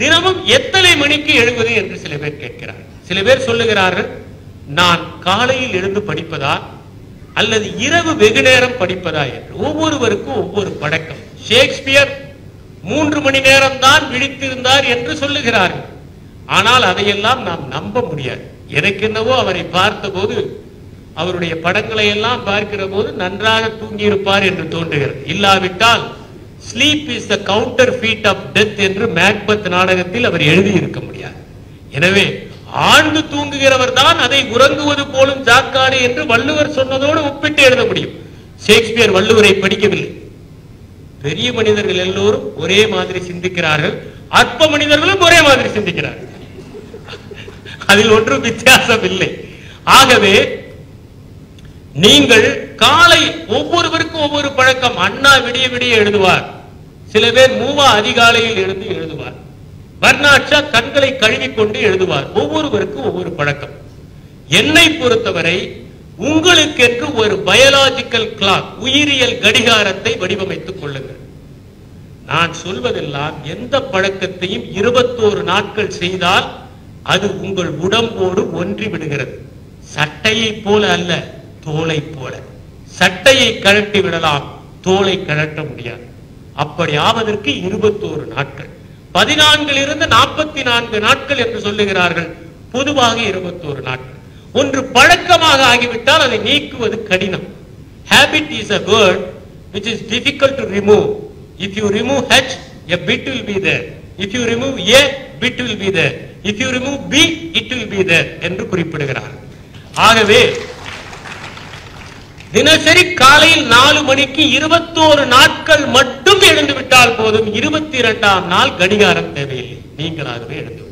தினமும் எத்தனை மணிக்கு எழுவது என்று சில பேர் கேட்கிறார்கள் சில பேர் சொல்லுகிறார்கள் நான் காலையில் எழுந்து படிப்பதா அல்லது இரவு வெகு நேரம் படிப்பதா என்று ஒவ்வொருவருக்கும் ஒவ்வொரு பழக்கம் ஷேக்ஸ்பியர் மூன்று மணி நேரம் தான் விழித்திருந்தார் என்று சொல்லுகிறார்கள் ஆனால் அதையெல்லாம் நாம் நம்ப முடியாது எனக்கு என்னவோ அவரை பார்த்தபோது அவருடைய படங்களை எல்லாம் பார்க்கிற போது நன்றாக தூங்கியிருப்பார் என்று தோன்றுகிறது இல்லாவிட்டால் sleep is the counterfeit of death என்று மேக்பத் நாடகத்தில் அவர் எழுதியிருக்க முடியாது எனவே ஆழ்ந்து தூங்குகிறவர் தான் அதை உறங்குவது போலும் ஜாக்காடு என்று வள்ளுவர் சொன்னதோடு ஒப்பிட்டு எழுத முடியும் ஷேக்ஸ்பியர் வள்ளுவரை படிக்கவில்லை பெரிய மனிதர்கள் எல்லோரும் ஒரே மாதிரி சிந்திக்கிறார்கள் அற்ப மனிதர்களும் ஒரே மாதிரி சிந்திக்கிறார்கள் அதில் ஒன்றும் வித்தியாசம் இல்லை ஆகவே நீங்கள் காலை ஒவ்வொருவருக்கும் ஒவ்வொரு பழக்கம் அண்ணா விடிய விடிய எழுதுவார் சில பேர் மூவா அதிகாலையில் எழுந்து எழுதுவார் வர்ணாட்சா கண்களை கழுவிக்கொண்டு எழுதுவார் ஒவ்வொருவருக்கும் ஒவ்வொரு பழக்கம் என்னை பொறுத்தவரை உங்களுக்கென்று ஒரு பயாலாஜிக்கல் கிளாக் உயிரியல் கடிகாரத்தை வடிவமைத்துக் கொள்ளுங்கள் நான் சொல்வதெல்லாம் எந்த பழக்கத்தையும் இருபத்தோரு நாட்கள் செய்தால் அது உங்கள் உடம்போடு ஒன்றி விடுகிறது சட்டையை போல அல்ல தோலை போல சட்டையை கழட்டி விடலாம் தோலை கழட்ட முடியாது அப்படி ஆவதற்கு இருபத்தோரு நாட்கள் பதினான்கிலிருந்து நாற்பத்தி நான்கு நாட்கள் என்று சொல்லுகிறார்கள் பொதுவாக இருபத்தோரு நாட்கள் ஒன்று பழக்கமாக ஆகிவிட்டால் அதை நீக்குவது கடினம் habit is a word which is difficult to remove if you remove h a bit will be there if you remove a bit will be there if you remove b it will be there என்று குறிப்பிடுகிறார் ஆகவே தினசரி காலையில் நாலு மணிக்கு இருபத்தோரு நாட்கள் மட்டும் எழுந்து விட்டால் போதும் இருபத்தி இரண்டாம் நாள் கடிகாரம் தேவையில்லை நீங்களாகவே எழுந்து விடுங்கள்.